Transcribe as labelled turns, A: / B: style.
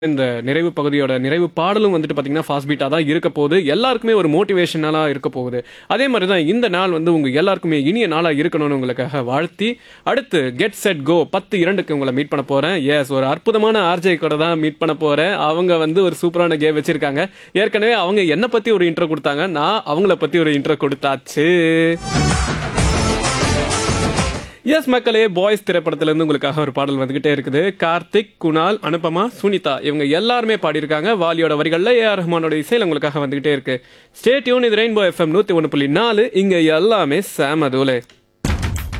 A: இந்த நிறைவு பகுதியோட நிறைவு பாடலும் வந்துட்டு பார்த்தீங்கன்னா ஃபாஸ்ட் பீட்டாக தான் இருக்க போகுது எல்லாருக்குமே ஒரு மோட்டிவேஷனலாக இருக்க போகுது அதே மாதிரி தான் இந்த நாள் வந்து உங்கள் எல்லாருக்குமே இனிய நாளாக இருக்கணும்னு உங்களுக்காக வாழ்த்தி அடுத்து கெட் செட் கோ பத்து இரண்டுக்கு உங்களை மீட் பண்ண போகிறேன் எஸ் ஒரு அற்புதமான ஆர்ஜே கூட தான் மீட் பண்ண போகிறேன் அவங்க வந்து ஒரு சூப்பரான கேம் வச்சுருக்காங்க ஏற்கனவே அவங்க என்னை பற்றி ஒரு இன்ட்ரோ கொடுத்தாங்க நான் அவங்கள பற்றி ஒரு இன்ட்ரோ கொடுத்தாச்சு எஸ் மக்களே பாய்ஸ் திரைப்படத்திலிருந்து உங்களுக்காக ஒரு பாடல் வந்துகிட்டே இருக்குது கார்த்திக் குணால் அனுபமா சுனிதா இவங்க எல்லாருமே பாடியிருக்காங்க வாலியோட வரிகளில் ஏஆர் ரஹ்மானோட இசையில் உங்களுக்காக வந்துகிட்டே இருக்கு ஸ்டேட்யூன் இது ரெயின்போ எஃப்எம் நூற்றி ஒன்று புள்ளி நாலு இங்கே எல்லாமே சேமதூலே